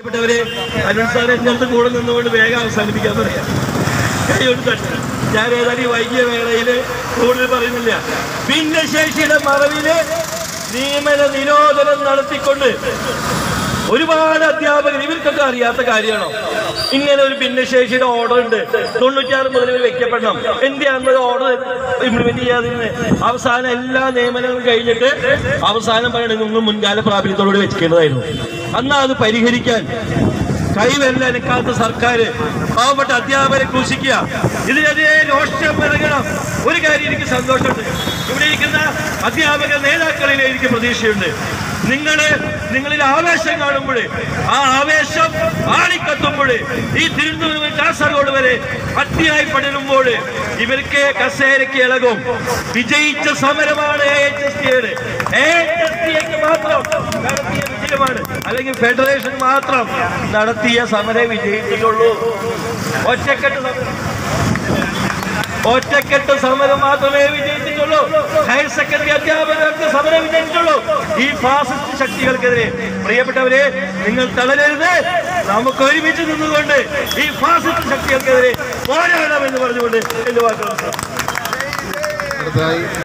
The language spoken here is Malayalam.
പ്രിയപ്പെട്ടവരെ അരുൺ സാർ എന്റെ അടുത്ത് കൂടെ നിന്നുകൊണ്ട് വേഗം അവസാനിപ്പിക്കാൻ പറയാം കൈകൊണ്ട് തട്ട് ഞാൻ ഏതായാലും ഈ വൈകിയ വേളയില് കൂടുതൽ പറയുന്നില്ല ഭിന്നശേഷിയുടെ മറവില് നിയമന നിരോധനം നടത്തിക്കൊണ്ട് ഒരുപാട് അധ്യാപകർ ഇവർക്കൊക്കെ അറിയാത്ത കാര്യമാണോ ഇങ്ങനെ ഒരു ഭിന്നശേഷിയുടെ ഓർഡർ ഉണ്ട് തൊണ്ണൂറ്റാറ് മുതൽ ഇവർ വെക്കപ്പെടണം എന്തിനാണ് ഓർഡർ ഇംപ്ലിമെന്റ് ചെയ്യാതിരുന്നത് അവസാനം എല്ലാ നിയമനങ്ങളും കഴിഞ്ഞിട്ട് അവസാനം പറയണത് നിങ്ങൾ മുൻകാല പ്രാബല്യത്തോടുകൂടി വെച്ചിട്ടുള്ളതായിരുന്നു അന്നാ അത് പരിഹരിക്കാൻ കൈവെല്ലനക്കാത്ത സർക്കാർ പാവപ്പെട്ട അധ്യാപകരെ ക്രൂശിക്കുക ഇതിനെതിരെ രോഷം ഇറങ്ങണം ഒരു കാര്യം എനിക്ക് സന്തോഷമുണ്ട് ഇവിടെ ഇരിക്കുന്ന അധ്യാപക നേതാക്കളിൽ എനിക്ക് പ്രതീക്ഷയുണ്ട് നിങ്ങള് നിങ്ങളിൽ ആവേശം കാണുമ്പോൾ ആ ആവേശം ആളിക്കത്തുമ്പോൾ ഈ തിരുവനന്തപുരം കാസർഗോഡ് വരെ അത്തിയായി പടരുമ്പോൾ ഇവർക്ക് കസേരയ്ക്ക് ഇളകും വിജയിച്ച സമരമാണ് എ എച്ച് എസ് ടിയുടെ എ എച്ച് എസ് ടിക്ക് മാത്രം നടത്തിയ വിജയമാണ് അല്ലെങ്കിൽ ഫെഡറേഷൻ മാത്രം നടത്തിയ സമരം വിജയിച്ചിട്ടുള്ളൂ ഒറ്റക്കെട്ട് സമരം ഒറ്റക്കെട്ട് സമരം മാത്രമേ വിജയിച്ചിട്ടുള്ളൂ ഹയർ സെക്കൻഡറി അധ്യാപകർക്ക് സമരം വിജയിച്ചിട്ടുള്ളൂ ഈ ഫാസിസ്റ്റ് ശക്തികൾക്കെതിരെ പ്രിയപ്പെട്ടവരെ നിങ്ങൾ തളരരുത് നമുക്ക് ഒരുമിച്ച് നിന്നുകൊണ്ട് ഈ ഫാസിസ്റ്റ് ശക്തികൾക്കെതിരെ പോരാടാം എന്ന് പറഞ്ഞുകൊണ്ട് എന്റെ വാക്കുകൾ അടുത്തതായി